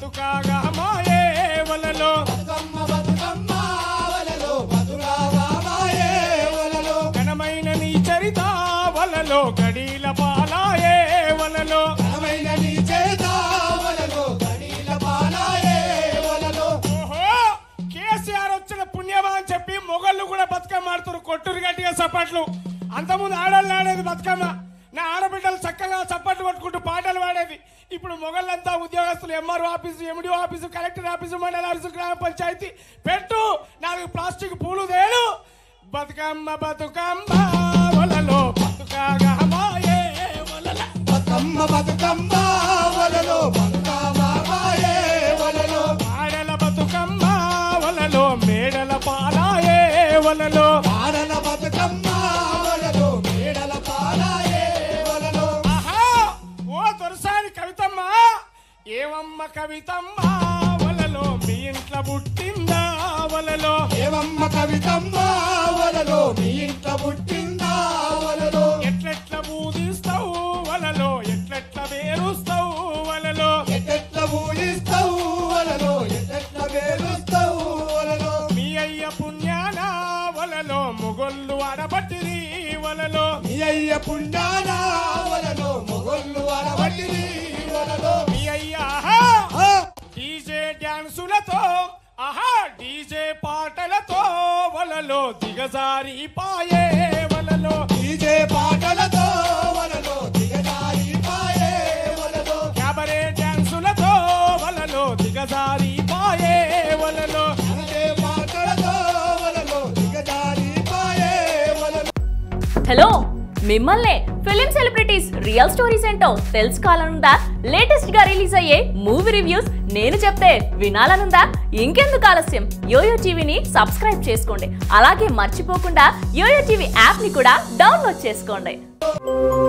బతుకాగా మాయే వలలో బతుకమ్మ బతుకమ్మ వలలో బతురావా మాయే వలలో ఘనమైన నీ చరిత వలలో గడీల పాలాయే వలలో ఘనమైన నీ చేత వలలో గడీల పాలాయే వలలో ఓహో కేసీఆర్ వచ్చిన పుణ్యమా అని చెప్పి మొగళ్ళు కూడా బతుకమ్మ ఆడుతున్నారు కొట్టురు గట్టిగా చప్పట్లు అంతకుముందు ఆడవాళ్ళు ఆడేది బతుకమ్మ నా ఆడబిడ్డలు చక్కగా చప్పట్లు పట్టుకుంటూ పాటలు పాడేది ఇప్పుడు మొగళ్ళంతా ఉద్యోగస్తులు MRO office MDO office collector office మండల ఆఫీసు గ్రామ పంచాయతీ పెట్టు నాలుగు ప్లాస్టిక్ పూలు తేలు బతుకమ్మ బతుకమ్మ వలలో బతుకాగా మాయే వలల బతుకమ్మ బతుకమ్మ వలలో బతుకావా మాయే వలలో ఆడల బతుకమ్మ వలలో మేడల పాలాయే వలలో ఆడల బతుకమ్మ వలలో మేడల పాలాయే వలలో ఆహా ఓ దొరసాని కవితమ్మ ఏమమ్మ కవితమ్మ వలలో మీ ఇంట్లో పుట్టిందా వలలో ఏవమ్మ కవితమ్మ వలలో మీ ఇంట పుట్టిందా వలలో ఎట్లెట్ల బూదిస్తావు వలలో ఎట్లెట్ల వేరుస్తావు వలలో ఎట్టెట్ల ఊహిస్తావు వలలో ఎట్టెట్ల వేలుస్తావు వలలో మీ అయ్య పుణ్యాన వలలో మొగొల్లు ఆడబట్టిరి వలలో మీ అయ్య పుణ్యాన వలలో మొగళ్ళు అడవటిరి వలలో మీ అయ్య ఆహా ఆ! డీజే డ్యాన్సులతో ఆహా డీజే పాటలతో వలలో దిగజారి పాయే వలలో డీజే పాటలతో వలలో దిగజారి పాయే వలలో క్యాబరే డ్యాన్సులతో వలలో దిగజారి పాయే వలలో డీజే పాటలతో వలలో దిగజారి పాయే వలలో హలో మిమ్మల్నే ఫిలిం సెలబ్రిటీస్ రియల్ స్టోరీస్ ఏంటో తెలుసుకోవాలనుందా లేటెస్ట్ గా రిలీజ్ అయ్యే మూవీ రివ్యూస్ నేను చెప్తే వినాలనుందా ఇంకెందుకు ఆలస్యం యోయో టీవీని సబ్స్క్రైబ్ చేసుకోండి అలాగే మర్చిపోకుండా యోయో టీవీ యాప్ ని కూడా డౌన్లోడ్ చేసుకోండి